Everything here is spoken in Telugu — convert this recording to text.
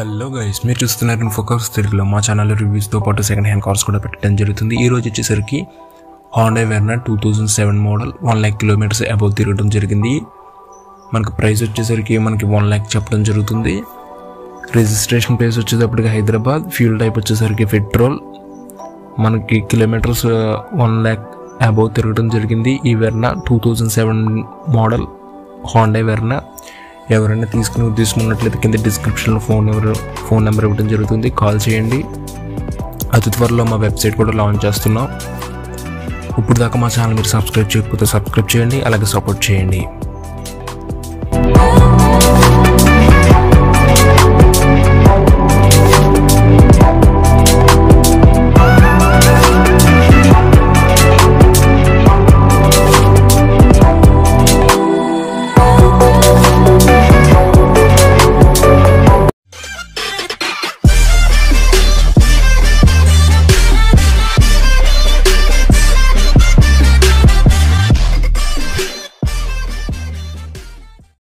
హలో గైస్ మీరు చూస్తున్నారు ఫోకస్ తెలుగులో మా ఛానల్ రివ్యూస్తో పాటు సెకండ్ హ్యాండ్ కార్స్ కూడా పెట్టడం జరుగుతుంది ఈ రోజు వచ్చేసరికి Honda Verna two thousand seven model one lakh kilometres above తిరగడం జరిగింది మనకు ప్రైస్ వచ్చేసరికి మనకి వన్ ల్యాక్ చెప్పడం జరుగుతుంది రిజిస్ట్రేషన్ ప్లేస్ వచ్చేటప్పటికి హైదరాబాద్ ఫ్యూల్ టైప్ వచ్చేసరికి పెట్రోల్ మనకి కిలోమీటర్స్ వన్ ల్యాక్ అబౌవ్ తిరగడం జరిగింది ఈ Verna two thousand seven model Honda Verna ఎవరైనా తీసుకునే ఉద్దేశం ఉన్నట్లయితే కింద డిస్క్రిప్షన్లో ఫోన్ నెంబర్ ఫోన్ నెంబర్ ఇవ్వడం జరుగుతుంది కాల్ చేయండి అతి త్వరలో మా వెబ్సైట్ కూడా లాంచ్ చేస్తున్నాం ఇప్పుడు దాకా మా ఛానల్ మీరు సబ్స్క్రైబ్ చేయకపోతే సబ్స్క్రైబ్ చేయండి అలాగే సపోర్ట్ చేయండి